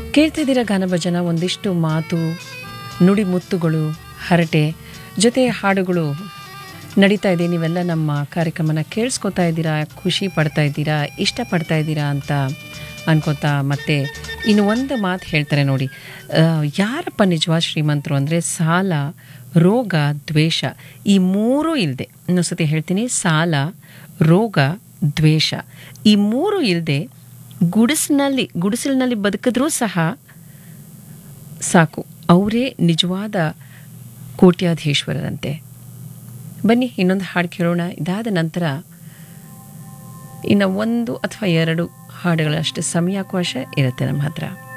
ಕೇಳ್ತಿದ್ದೀರ ಗಾನಭಜನ ಒಂದಿಷ್ಟು ಮಾತು ನುಡಿ ಮುತ್ತುಗಳು ಹರಟೆ ಜೊತೆ ಹಾಡುಗಳು ನಡೀತಾ ಇದೆ ನೀವೆಲ್ಲ ನಮ್ಮ ಕಾರ್ಯಕ್ರಮನ ಕೇಳಿಸ್ಕೊತಾ ಇದ್ದೀರಾ ಖುಷಿ ಪಡ್ತಾ ಇದ್ದೀರಾ ಇಷ್ಟಪಡ್ತಾ ಇದ್ದೀರಾ ಅಂತ ಅನ್ಕೋತಾ ಮತ್ತೆ ಇನ್ನು ಒಂದು ಮಾತು ಹೇಳ್ತಾರೆ ನೋಡಿ ಆ, ಯಾರಪ್ಪ ನಿಜವಾದ ಶ್ರೀಮಂತರು ಅಂದರೆ ಸಾಲ ರೋಗ ದ್ವೇಷ ಈ ಮೂರೂ ಇಲ್ಲದೆ ಇನ್ನೊಂದ್ಸತಿ ಹೇಳ್ತೀನಿ ಸಾಲ ರೋಗ ದ್ವೇಷ ಈ ಮೂರು ಇಲ್ಲದೆ ಗುಡಿಸಿನಲ್ಲಿ ಗುಡಿಸಲಿನಲ್ಲಿ ಬದುಕಿದ್ರೂ ಸಹ ಸಾಕು ಅವರೇ ನಿಜವಾದ ಕೋಟ್ಯಾಧೀಶ್ವರರಂತೆ ಬನ್ನಿ ಇನ್ನೊಂದು ಹಾಡು ಕೇಳೋಣ ಇದಾದ ನಂತರ ಇನ್ನು ಒಂದು ಅಥವಾ ಎರಡು ಹಾಡುಗಳಷ್ಟು ಸಮಯಾವಕಾಶ ಇರುತ್ತೆ ನಮ್ಮ ಹತ್ರ